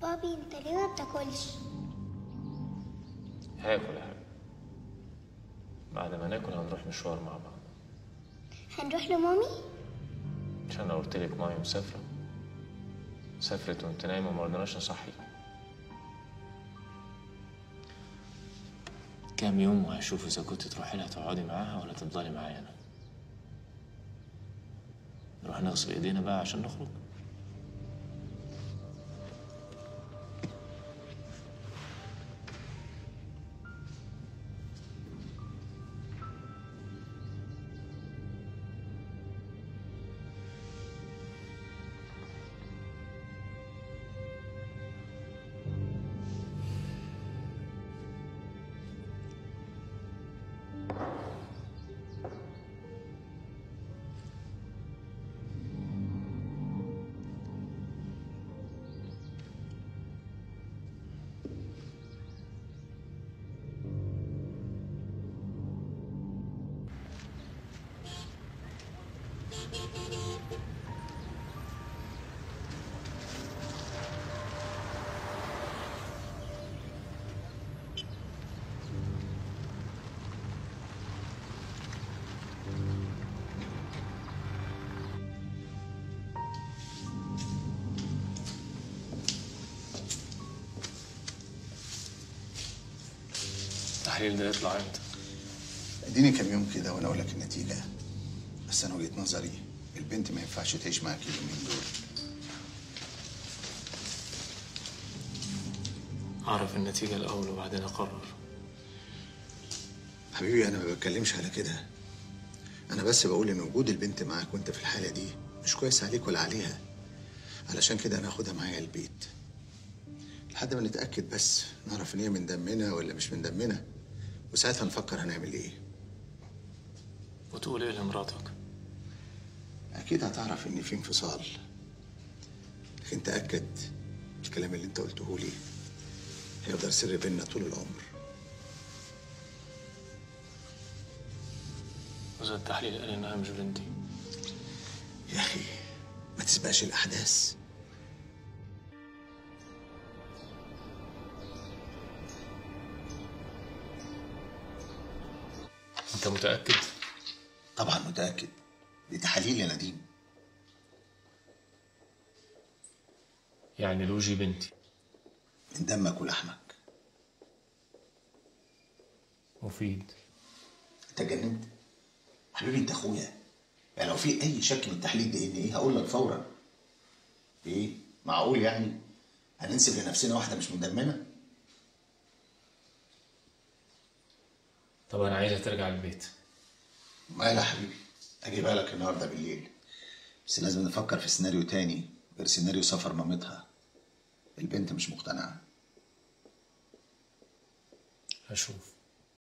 بابي انت ليه ما بتاكلش هاكل يا حبيبي بعد ما ناكل هنروح مشوار مع بعض هنروح لمامي عشان انا قلت لك مامي مسافره سافرت وانت نايمه وما رضيناش نصحيك كام يوم وهشوف اذا كنت تروحي لها تقعدي معاها ولا تفضلي معايا انا نروح نغسل ايدينا بقى عشان نخرج التحليل ده يطلع امتى اديني كام يوم كده وانا اقول لك النتيجه بس انا وجهه نظري البنت ما ينفعش تعيش معاك اليومين دول اعرف النتيجه الاول وبعدين اقرر حبيبي انا ما بتكلمش على كده انا بس بقول ان وجود البنت معاك وانت في الحاله دي مش كويس عليك ولا عليها علشان كده انا هاخدها معايا البيت لحد ما نتاكد بس نعرف ان هي من دمنا ولا مش من دمنا وساعتها نفكر هنعمل ايه وتقول ايه لمراتك اكيد هتعرف ان في انفصال لكن تاكد الكلام اللي انت قلته لي هيفضل سر بيننا طول العمر وإذا التحليل قال انها مش بنتي يا اخي ما تسبقش الاحداث انت متاكد طبعا متاكد دي تحاليل يا نديم يعني لوجي بنتي من دمك ولحمك مفيد انت اتجننت حبيبي انت اخويا يعني لو في اي شك من تحليل دي ان ايه هقول لك فورا ايه معقول يعني هننسب لنفسنا واحده مش من دمنا طب انا عايزه ترجع البيت مالها يا حبيبي اجيبها لك النهارده بالليل بس لازم نفكر في سيناريو تاني غير سيناريو سفر مامتها البنت مش مقتنعه هشوف